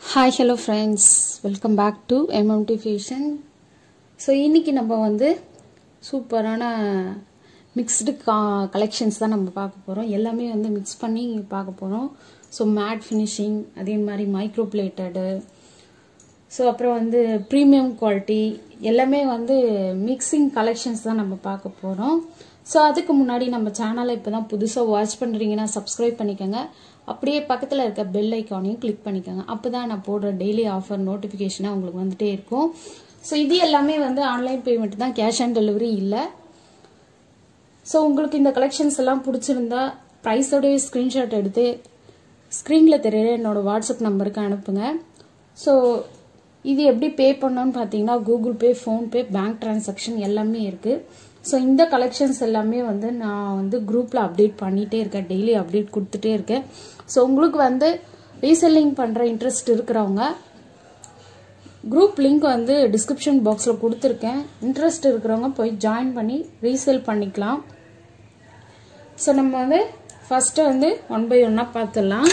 hi hello friends welcome back to MMT fashion so இன்னைக்கு நம்ம வந்து சூப்பரான மிக்ஸ்டு கா கலெக்ஷன்ஸ் தான் நம்ம பார்க்க போகிறோம் எல்லாமே வந்து மிக்ஸ் பண்ணி பார்க்க போகிறோம் ஸோ மேட் ஃபினிஷிங் அதே மாதிரி மைக்ரோ பிளேட்டடு ஸோ அப்புறம் வந்து ப்ரீமியம் குவாலிட்டி எல்லாமே வந்து மிக்சிங் கலெக்ஷன்ஸ் தான் நம்ம பார்க்க போகிறோம் ஸோ அதுக்கு முன்னாடி நம்ம சேனலை இப்போ தான் புதுசாக வாட்ச் பண்ணுறீங்கன்னா சப்ஸ்கிரைப் பண்ணிக்கோங்க அப்படியே பக்கத்தில் இருக்க பெல் ஐக்கானையும் கிளிக் பண்ணிக்கோங்க அப்போ தான் நான் போடுற டெய்லி ஆஃபர் நோட்டிஃபிகேஷனாக உங்களுக்கு வந்துட்டே இருக்கும் ஸோ இது எல்லாமே வந்து ஆன்லைன் பேமெண்ட் தான் கேஷ் ஆன் டெலிவரி இல்லை ஸோ உங்களுக்கு இந்த கலெக்ஷன்ஸ் எல்லாம் பிடிச்சிருந்தா ப்ரைஸோடைய ஸ்க்ரீன்ஷாட் எடுத்து ஸ்க்ரீனில் தெரியற என்னோட வாட்ஸ்அப் நம்பருக்கு அனுப்புங்க ஸோ இது எப்படி பே பண்ணோன்னு பார்த்தீங்கன்னா Google pay PhonePe bank transaction எல்லாமே இருக்குது ஸோ இந்த கலெக்ஷன்ஸ் எல்லாமே வந்து நான் வந்து குரூப்பில் அப்டேட் பண்ணிகிட்டே இருக்கேன் டெய்லி அப்டேட் கொடுத்துட்டே இருக்கேன் ஸோ உங்களுக்கு வந்து ரீசெல்லிங் பண்ணுற இன்ட்ரெஸ்ட் இருக்கிறவங்க குரூப் லிங்க் வந்து டிஸ்கிரிப்ஷன் பாக்ஸில் கொடுத்துருக்கேன் இன்ட்ரெஸ்ட் இருக்கிறவங்க போய் ஜாயின் பண்ணி ரீசேல் பண்ணிக்கலாம் ஸோ நம்ம வந்து ஃபஸ்ட்டு வந்து ஒன் பை ஒன்னாக பார்த்துடலாம்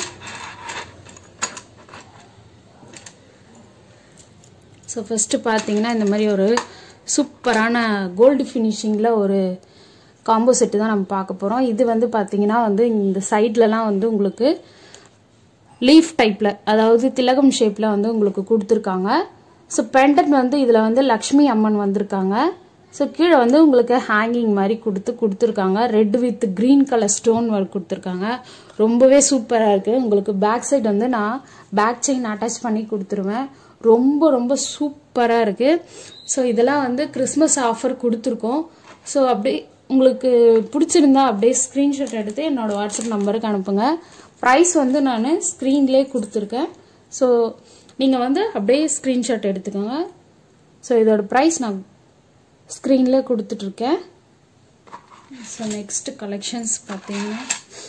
ஸோ ஃபஸ்ட்டு பார்த்தீங்கன்னா இந்த மாதிரி ஒரு சூப்பரான கோல்டு ஃபினிஷிங்கில் ஒரு காம்போ செட்டு தான் நம்ம பார்க்க போகிறோம் இது வந்து பார்த்தீங்கன்னா வந்து இந்த சைட்லலாம் வந்து உங்களுக்கு லீஃப் டைப்பில் அதாவது திலகம் ஷேப்பில் வந்து உங்களுக்கு கொடுத்துருக்காங்க ஸோ பெண்டன்ட் வந்து இதில் வந்து லக்ஷ்மி அம்மன் வந்திருக்காங்க ஸோ கீழே வந்து உங்களுக்கு ஹேங்கிங் மாதிரி கொடுத்து கொடுத்துருக்காங்க red with green colour stone work கொடுத்துருக்காங்க ரொம்பவே சூப்பராக இருக்குது உங்களுக்கு பேக் சைடு வந்து நான் பேக் செயின் அட்டாச் பண்ணி கொடுத்துருவேன் ரொம்ப ரொம்ப சூப்பராக இருக்குது ஸோ இதெல்லாம் வந்து கிறிஸ்மஸ் ஆஃபர் கொடுத்துருக்கோம் ஸோ அப்படி உங்களுக்கு பிடிச்சிருந்தா அப்படியே ஸ்க்ரீன்ஷாட் எடுத்து என்னோட வாட்ஸ்அப் நம்பருக்கு அனுப்புங்க ப்ரைஸ் வந்து நான் ஸ்க்ரீன்லேயே கொடுத்துருக்கேன் ஸோ நீங்கள் வந்து அப்படியே ஸ்க்ரீன்ஷாட் எடுத்துக்கோங்க ஸோ இதோட ப்ரைஸ் நான் ஸ்க்ரீன்லேயே கொடுத்துட்ருக்கேன் ஸோ நெக்ஸ்ட் கலெக்ஷன்ஸ் பார்த்தீங்கன்னா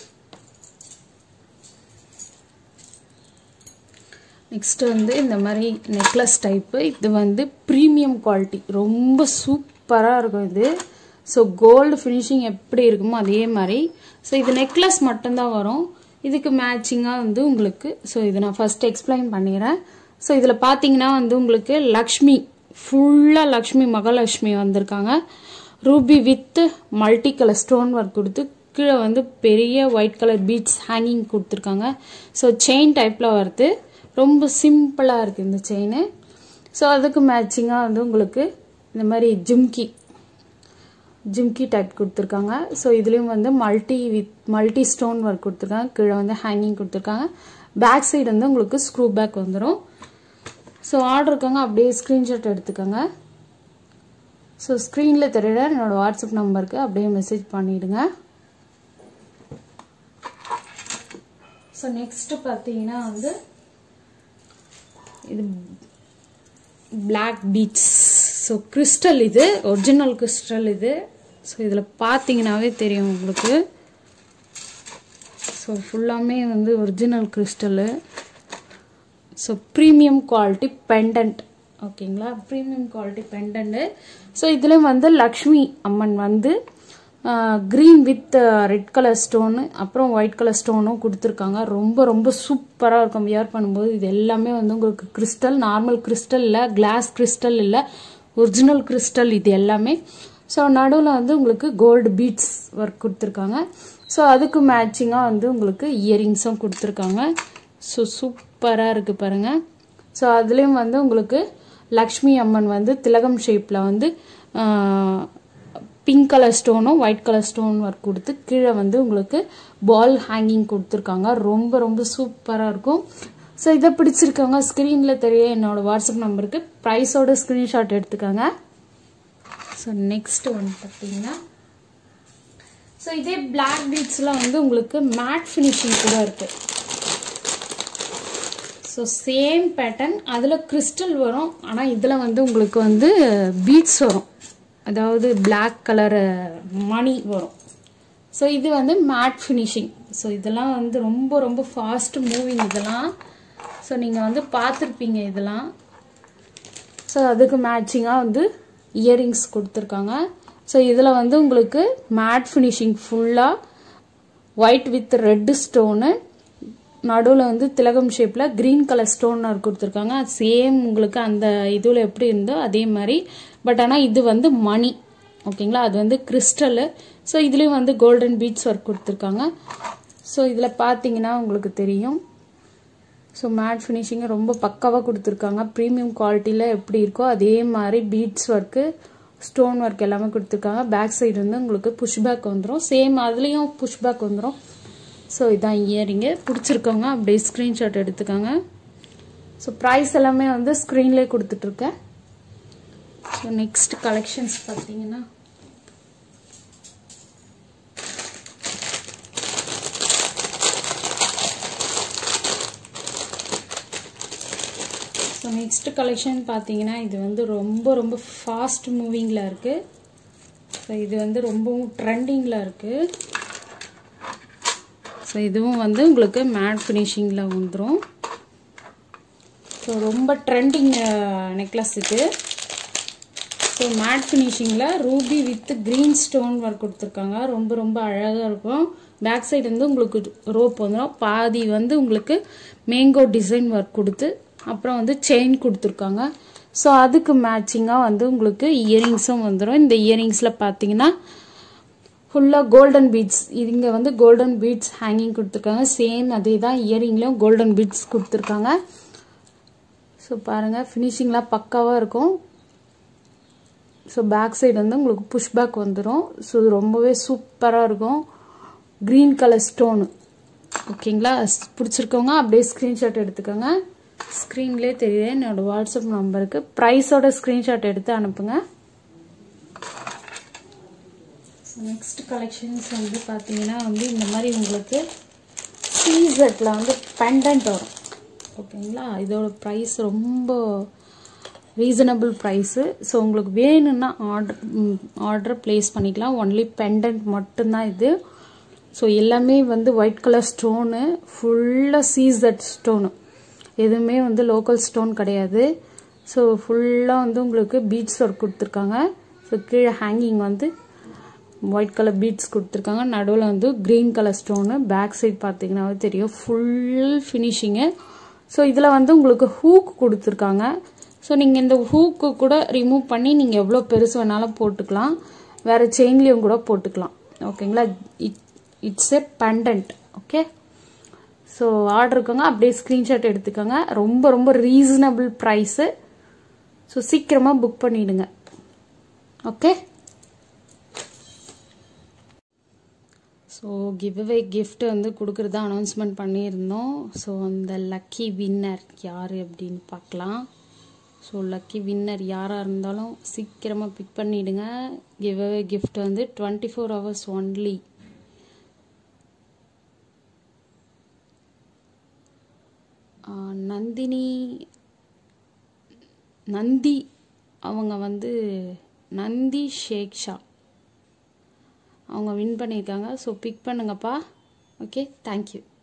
நெக்ஸ்ட் வந்து இந்த மாதிரி நெக்லஸ் டைப்பு இது வந்து ப்ரீமியம் குவாலிட்டி ரொம்ப சூப்பராக இருக்கும் இது ஸோ கோல்டு ஃபினிஷிங் எப்படி இருக்குமோ அதே மாதிரி ஸோ இது நெக்லஸ் மட்டும்தான் வரும் இதுக்கு மேட்சிங்காக வந்து உங்களுக்கு ஸோ இதை நான் ஃபர்ஸ்ட் எக்ஸ்பிளைன் பண்ணிடுறேன் ஸோ இதில் பார்த்தீங்கன்னா வந்து உங்களுக்கு லக்ஷ்மி ஃபுல்லாக லக்ஷ்மி மகாலட்சுமி வந்திருக்காங்க ruby with multi colour stone work கொடுத்து கீழே வந்து பெரிய ஒயிட் கலர் பீட்ஸ் ஹேங்கிங் கொடுத்துருக்காங்க ஸோ செயின் டைப்பில் வருது ரொம்ப சிம்பிளாக இருக்குது இந்த செயின் ஸோ அதுக்கு மேட்சிங்காக வந்து உங்களுக்கு இந்த மாதிரி ஜிம்கி ஜிம்கி டைப் கொடுத்துருக்காங்க ஸோ இதுலேயும் வந்து multi with multi stone work கொடுத்துருக்காங்க கீழே வந்து ஹேங்கிங் கொடுத்துருக்காங்க பேக் சைடு வந்து உங்களுக்கு ஸ்க்ரூ பேக் வந்துடும் ஸோ ஆர்டர் இருக்காங்க அப்படியே ஸ்க்ரீன்ஷாட் எடுத்துக்கோங்க ஸோ ஸ்க்ரீனில் தெரியல என்னோட வாட்ஸ்அப் நம்பருக்கு அப்படியே மெசேஜ் பண்ணிவிடுங்க ஸோ நெக்ஸ்ட்டு பார்த்தீங்கன்னா வந்து இது பிளாக் பீட்ஸ் ஸோ கிறிஸ்டல் இது ஒரிஜினல் கிறிஸ்டல் இது ஸோ இதில் பார்த்தீங்கன்னாவே தெரியும் உங்களுக்கு ஸோ ஃபுல்லாமே வந்து original crystal so premium quality pendant ஓகேங்களா ப்ரீமியம் குவாலிட்டி பெண்டன்ட்டு ஸோ இதுலேயும் வந்து லக்ஷ்மி அம்மன் வந்து green with red colour stone அப்புறம் ஒயிட் கலர் ஸ்டோனும் கொடுத்துருக்காங்க ரொம்ப ரொம்ப சூப்பராக இருக்கும் வியர் பண்ணும்போது இது எல்லாமே வந்து உங்களுக்கு கிறிஸ்டல் நார்மல் கிறிஸ்டல் இல்லை கிளாஸ் கிறிஸ்டல் இல்லை ஒரிஜினல் கிறிஸ்டல் இது எல்லாமே ஸோ நடுவில் வந்து உங்களுக்கு கோல்டு பீட்ஸ் ஒர்க் கொடுத்துருக்காங்க ஸோ அதுக்கு மேட்சிங்காக வந்து உங்களுக்கு இயரிங்ஸும் கொடுத்துருக்காங்க ஸோ சூப்பராக இருக்குது பாருங்கள் ஸோ அதுலேயும் வந்து உங்களுக்கு லக்ஷ்மி அம்மன் வந்து திலகம் ஷேப்பில் வந்து பிங்க் கலர் ஸ்டோனும் ஒயிட் கலர் ஸ்டோன் ஒர்க் கொடுத்து கீழே வந்து உங்களுக்கு பால் ஹேங்கிங் கொடுத்துருக்காங்க ரொம்ப ரொம்ப சூப்பராக இருக்கும் ஸோ இதை பிடிச்சிருக்கவங்க ஸ்க்ரீனில் தெரிய என்னோட வாட்ஸ்அப் நம்பருக்கு ப்ரைஸோட ஸ்க்ரீன்ஷாட் எடுத்துக்கோங்க ஸோ நெக்ஸ்ட் ஒன் பார்த்தீங்கன்னா ஸோ இதே பிளாக் பீட்ஸ்லாம் வந்து உங்களுக்கு மேட் ஃபினிஷிங் கூட இருக்குது ஸோ சேம் பேட்டர்ன் அதில் கிறிஸ்டல் வரும் ஆனால் இதில் வந்து உங்களுக்கு வந்து பீட்ஸ் வரும் அதாவது பிளாக் கலர் மணி வரும் ஸோ இது வந்து மேட் ஃபினிஷிங் ஸோ இதெல்லாம் வந்து ரொம்ப ரொம்ப ஃபாஸ்ட் மூவிங் இதெல்லாம் ஸோ நீங்கள் வந்து பார்த்துருப்பீங்க இதெல்லாம் ஸோ அதுக்கு மேட்சிங்காக வந்து இயரிங்ஸ் கொடுத்துருக்காங்க ஸோ இதில் வந்து உங்களுக்கு மேட் ஃபினிஷிங் ஃபுல்லாக ஒயிட் வித் ரெட்டு ஸ்டோனு நடுவில் வந்து திலகம் ஷேப்பில் க்ரீன் கலர் ஸ்டோன் ஒர்க் கொடுத்துருக்காங்க சேம் உங்களுக்கு அந்த இதில் எப்படி இருந்தோ அதே மாதிரி பட் ஆனால் இது வந்து மணி ஓகேங்களா அது வந்து கிறிஸ்டலு ஸோ இதுலேயும் வந்து கோல்டன் பீட்ஸ் ஒர்க் கொடுத்துருக்காங்க ஸோ இதில் பார்த்தீங்கன்னா உங்களுக்கு தெரியும் ஸோ மேட் ஃபினிஷிங்கை ரொம்ப பக்காவாக கொடுத்துருக்காங்க ப்ரீமியம் குவாலிட்டியில் எப்படி இருக்கோ அதே மாதிரி பீட்ஸ் ஒர்க்கு ஸ்டோன் ஒர்க் எல்லாமே கொடுத்துருக்காங்க பேக் சைடு வந்து உங்களுக்கு புஷ் பேக் வந்துடும் சேம் அதுலேயும் புஷ் பேக் வந்துடும் ஸோ இதான் இயரிங்கு பிடிச்சிருக்கவங்க அப்படியே ஸ்க்ரீன்ஷாட் எடுத்துக்கோங்க ஸோ ப்ரைஸ் எல்லாமே வந்து ஸ்க்ரீன்லேயே கொடுத்துட்ருக்கேன் ஸோ நெக்ஸ்ட் கலெக்ஷன்ஸ் பார்த்தீங்கன்னா ஸோ நெக்ஸ்ட் கலெக்ஷன் பார்த்தீங்கன்னா இது வந்து ரொம்ப ரொம்ப ஃபாஸ்ட் மூவிங்கில் இருக்குது ஸோ இது வந்து ரொம்பவும் ட்ரெண்டிங்கில் இருக்குது ஸோ இதுவும் வந்து உங்களுக்கு மேட் ஃபினிஷிங்கில் வந்துடும் ஸோ ரொம்ப ட்ரெண்டிங் நெக்லஸ் இது ஸோ மேட் ஃபினிஷிங்கில் ruby with green stone work கொடுத்துருக்காங்க ரொம்ப ரொம்ப அழகாக இருக்கும் பேக் சைடு வந்து உங்களுக்கு ரோப் வந்துடும் பாதி வந்து உங்களுக்கு மேங்கோ டிசைன் ஒர்க் கொடுத்து அப்புறம் வந்து செயின் கொடுத்துருக்காங்க ஸோ அதுக்கு மேட்சிங்காக வந்து உங்களுக்கு இயரிங்ஸும் வந்துடும் இந்த இயரிங்ஸில் பார்த்தீங்கன்னா ஃபுல்லாக கோல்டன் பீட்ஸ் இங்கே வந்து கோல்டன் பீட்ஸ் ஹேங்கிங் கொடுத்துருக்காங்க சேம் அதே தான் இயரிங்லேயும் கோல்டன் பீட்ஸ் கொடுத்துருக்காங்க ஸோ பாருங்கள் ஃபினிஷிங்லாம் பக்காவாக இருக்கும் ஸோ பேக் சைடு வந்து உங்களுக்கு புஷ் பேக் வந்துடும் ஸோ இது ரொம்பவே சூப்பராக இருக்கும் க்ரீன் கலர் ஸ்டோனு ஓகேங்களா பிடிச்சிருக்கவங்க அப்படியே ஸ்க்ரீன்ஷாட் எடுத்துக்கோங்க ஸ்க்ரீன்லேயே தெரியுது என்னோட வாட்ஸ்அப் நம்பருக்கு ப்ரைஸோட ஸ்க்ரீன்ஷாட் எடுத்து அனுப்புங்க நெக்ஸ்ட் கலெக்ஷன்ஸ் வந்து பார்த்தீங்கன்னா வந்து இந்த மாதிரி உங்களுக்கு சீசட்டில் வந்து பெண்டன்ட் வரும் ஓகேங்களா இதோட ப்ரைஸ் ரொம்ப ரீசனபிள் ப்ரைஸு ஸோ உங்களுக்கு வேணும்னா ஆர்டர் ஆர்டர் ப்ளேஸ் பண்ணிக்கலாம் ஒன்லி பெண்டன்ட் மட்டும்தான் இது ஸோ எல்லாமே வந்து ஒயிட் கலர் ஸ்டோனு ஃபுல்லாக சீசட் ஸ்டோனு எதுவுமே வந்து லோக்கல் ஸ்டோன் கிடையாது ஸோ ஃபுல்லாக வந்து உங்களுக்கு பீட்ஸ் ஒர்க் கொடுத்துருக்காங்க ஸோ கீழே ஹேங்கிங் வந்து ஒயிட் கலர் பீட்ஸ் கொடுத்துருக்காங்க நடுவில் வந்து green colour stone back side பார்த்தீங்கன்னாவே தெரியும் ஃபுல் ஃபினிஷிங்கு ஸோ இதில் வந்து உங்களுக்கு ஹூக் கொடுத்துருக்காங்க ஸோ நீங்கள் இந்த ஹூக்கு கூட ரிமூவ் பண்ணி நீங்கள் எவ்வளோ பெருசு வேணாலும் போட்டுக்கலாம் வேறு செயின்லேயும் கூட போட்டுக்கலாம் ஓகேங்களா it it's a pendant okay so order இருக்கவங்க அப்படியே ஸ்க்ரீன்ஷாட் எடுத்துக்கோங்க ரொம்ப ரொம்ப ரீசனபிள் ப்ரைஸு ஸோ சீக்கிரமாக புக் பண்ணிவிடுங்க ஓகே ஸோ கிவ்அவே கிஃப்ட் வந்து கொடுக்குறதா அனௌன்ஸ்மெண்ட் பண்ணியிருந்தோம் ஸோ அந்த லக்கி வின்னர் யார் அப்படின்னு பார்க்கலாம் ஸோ லக்கி வின்னர் யாராக இருந்தாலும் சீக்கிரமாக பிக் பண்ணிவிடுங்க கிவ்அவே கிஃப்ட் வந்து twenty four hours only Nandini Nandi அவங்க வந்து நந்தி ஷேக்ஷா அவங்க வின் பண்ணியிருக்காங்க ஸோ பிக் பண்ணுங்கப்பா ஓகே தேங்க்யூ